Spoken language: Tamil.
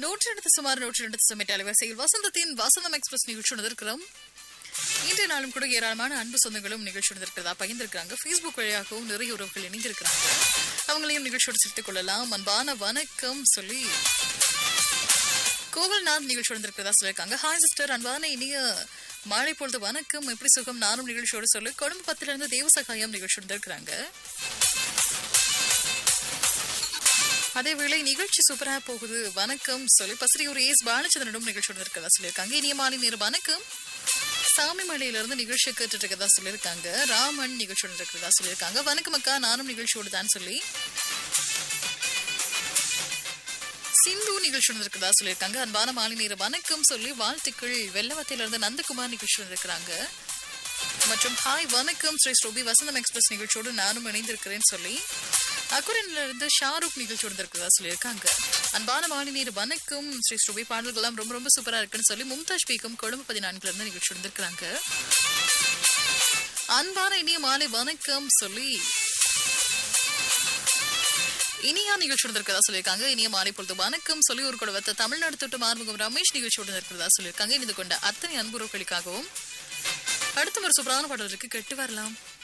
நூற்றி ரெண்டு சுமார் நூற்றி ரெண்டு சுமேட் அலைவரிசையில் வசந்தத்தின் வசந்தம் எக்ஸ்பிரஸ் நிகழ்ச்சி இருக்கிறோம் இன்றைய நாளும் கூட ஏராளமான அன்பு சொந்தங்களும் நிகழ்ச்சி இருக்கிறதா பகிர்ந்திருக்கிறாங்க ஃபேஸ்புக் வழியாகவும் நிறைய உறவுகள் இணைந்திருக்கிறாங்க அவங்களையும் நிகழ்ச்சியோடு சேர்த்துக் கொள்ளலாம் அன்பான வணக்கம் சொல்லி கோவல்நாத் நிகழ்ச்சி வந்திருக்கிறதா சொல்லியிருக்காங்க ஹாய் சிஸ்டர் அன்பான இனிய மாலை பொழுது வணக்கம் எப்படி சுகம் நானும் நிகழ்ச்சியோடு சொல்லி கொழும்பு பத்துல இருந்து தேவசகாயம் நிகழ்ச்சி வந்திருக்கிறாங்க அதேவேளை நிகழ்ச்சி சூப்பரா போகுது வணக்கம் சொல்லி பசிரியூர் ஏஸ் பாலச்சந்திரனும் நிகழ்ச்சி வந்திருக்கிறதா சொல்லியிருக்காங்க இனிய மாலை நேரம் வணக்கம் சாமிமலையில இருந்து நிகழ்ச்சி கேட்டுட்டு இருக்கதா சொல்லியிருக்காங்க ராமன் நிகழ்ச்சியோடு இருக்கிறதா சொல்லியிருக்காங்க வணக்கம் அக்கா நானும் நிகழ்ச்சியோடு தான் சொல்லி சிந்து நிகழ்ச்சி இருக்கிறதா சொல்லியிருக்காங்க அன்பான மாலை நேர வணக்கம் சொல்லி வாழ்த்துக்கள் வெள்ளவத்தையில இருந்து நந்தகுமார் நிகழ்ச்சி இருக்கிறாங்க மற்றும் ஹாய் வணக்கம் ஸ்ரீ ஸ்ரூபி வசந்தம் எக்ஸ்பிரஸ் நிகழ்ச்சியோடு நானும் இணைந்திருக்கிறேன்னு சொல்லி அக்குரன்ல இருந்து ஷாருக் நிகழ்ச்சியோடு இருக்கிறதா சொல்லியிருக்காங்க அன்பான மாலை நேர வணக்கம் ஸ்ரீ ஸ்ரூபி பாடல்கள்லாம் ரொம்ப ரொம்ப சூப்பரா இருக்குன்னு சொல்லி மும்தாஜ் பேக்கும் கொழும்பு பதினான்குல இருந்து நிகழ்ச்சி இருந்திருக்கிறாங்க அன்பான இனிய மாலை வணக்கம் சொல்லி இனியா நிகழ்ச்சியோடு இருக்கிறதா சொல்லியிருக்காங்க இனிய மாலை பொழுது வணக்கம் சொல்லி ஒரு கூட வத்த தமிழ்நாடு தொட்டு மார்முகம் ரமேஷ் நிகழ்ச்சியோடு இருக்கிறதா சொல்லியிருக்காங்க இணைந்து கொண்ட அத்தனை அன்புறவுகளுக்காகவும் அடுத்த ஒரு சூப்பரான பாடல் இருக்கு கெட்டு வரலாம்